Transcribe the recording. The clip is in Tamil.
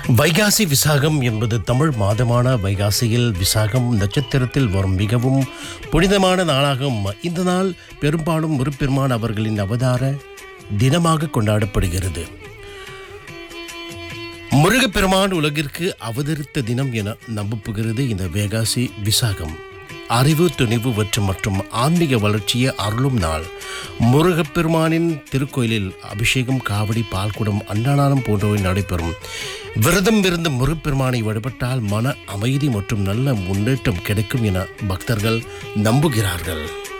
வைகாசி விசாகம் என்பது தமிழ் மாதமான வைகாசியில் விசாகம் நட்சத்திரத்தில் வரும் மிகவும் புனிதமான நாளாகும் இந்த நாள் பெரும்பாலும் முருப்பெருமான் அவர்களின் அவதார தினமாக கொண்டாடப்படுகிறது முருகப்பெருமான் உலகிற்கு அவதரித்த தினம் என நம்பப்படுகிறது இந்த வைகாசி விசாகம் அறிவு துணிவு மற்றும் மற்றும் ஆன்மீக வளர்ச்சியை அருளும் நாள் முருகப்பெருமானின் திருக்கோயிலில் அபிஷேகம் காவடி பால்குடம் அன்னதானம் போன்றவை நடைபெறும் விரதம் இருந்து முருகப்பெருமானை வழிபட்டால் மன அமைதி மற்றும் நல்ல முன்னேற்றம் கிடைக்கும் என பக்தர்கள் நம்புகிறார்கள்